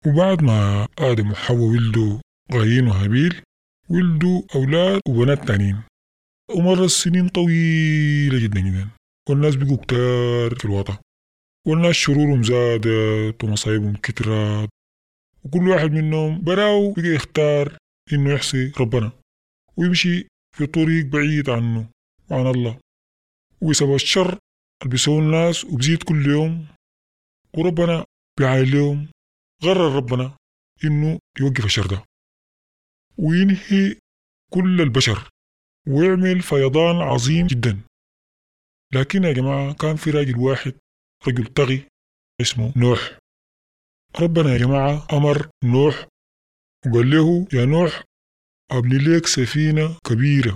وبعد ما آدم وحواء ولدوا قايين وهابيل ولدوا أولاد وبنات تانيين ومرت سنين طويلة جدا جدا والناس بقوا كتار في الوطن والناس شرورهم زادت ومصايبهم كترات وكل واحد منهم براو بقى يختار إنه يحصي ربنا ويمشي في طريق بعيد عنه وعن الله وبسبب الشر اللي بيسووا الناس وبزيد كل يوم وربنا بيعاين لهم غرر ربنا إنه يوقف الشر ده وينهي كل البشر ويعمل فيضان عظيم جدا لكن يا جماعة كان في راجل واحد رجل طغي اسمه نوح ربنا يا جماعة أمر نوح وقال له يا نوح أبني لك سفينة كبيرة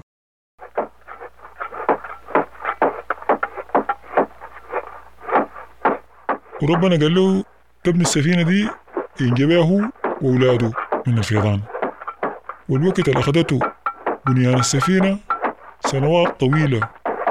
وربنا قال له تبني السفينة دي ينجبها هو وأولاده من الفيضان والوقت اللي أخدته بنيان السفينة سنوات طويلة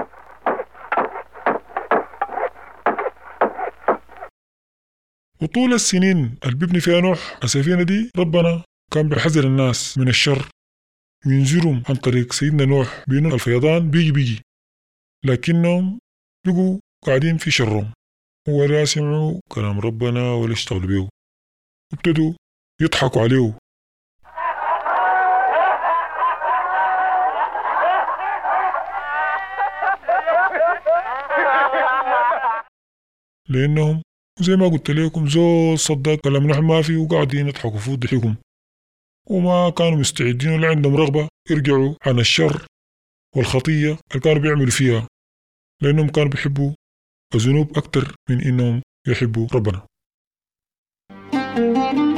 وطول السنين اللي بيبني فيها نوح السفينة دي ربنا كان بيحذر الناس من الشر وينذرهم عن طريق سيدنا نوح بأنه الفيضان بيجي بيجي لكنهم بقوا قاعدين في شرهم ولا يسمعوا كلام ربنا ولا يشتغلوا بيه ابتدوا يضحكوا عليه لأنهم زي ما قلت لكم زول صدق كلام نحن ما فيه وقاعدين يضحكوا فوق ضحكهم وما كانوا مستعدين ولا عندهم رغبة يرجعوا عن الشر والخطية اللي كانوا بيعملوا فيها لأنهم كانوا بيحبوا الذنوب أكتر من إنهم يحبوا ربنا